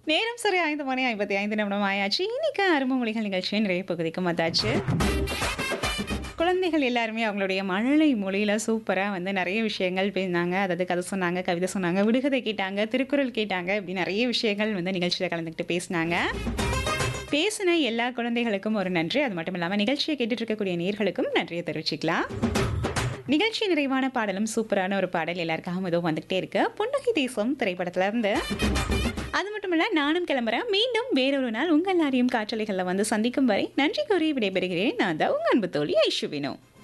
நேரம் சரி ஐந்து மணி ஐம்பத்தி ஐந்து நிமிடம் ஆயாச்சு இன்னைக்கு அருமை மொழிகள் நிகழ்ச்சியை நிறைய பகுதிக்கு வந்தாச்சு குழந்தைகள் எல்லாருமே அவங்களுடைய மழலை மொழியில் சூப்பராக வந்து நிறைய விஷயங்கள் பேசினாங்க அதாவது கதை சொன்னாங்க கவிதை சொன்னாங்க விடுகதை கேட்டாங்க திருக்குறள் கேட்டாங்க இப்படி நிறைய விஷயங்கள் வந்து நிகழ்ச்சியில் கலந்துக்கிட்டு பேசினாங்க பேசின எல்லா குழந்தைகளுக்கும் ஒரு நன்றி அது மட்டும் இல்லாமல் நிகழ்ச்சியை கேட்டுட்டு இருக்கக்கூடிய நேர்களுக்கும் நன்றியை தெரிவிச்சுக்கலாம் நிகழ்ச்சி நிறைவான பாடலும் சூப்பரான ஒரு பாடல் எல்லாருக்காகவும் ஏதோ வந்துகிட்டே இருக்கு புன்னகை தேசம் திரைப்படத்துல இருந்து அது மட்டும் இல்ல நானும் கிளம்புறேன் மீண்டும் வேறொரு நாள் உங்கள் எல்லாரையும் காற்றலைகளில் வந்து சந்திக்கும் வரை நன்றி கூறி விடைபெறுகிறேன் நான் தான் உங்க அன்பு தோழி ஐஷுவினோ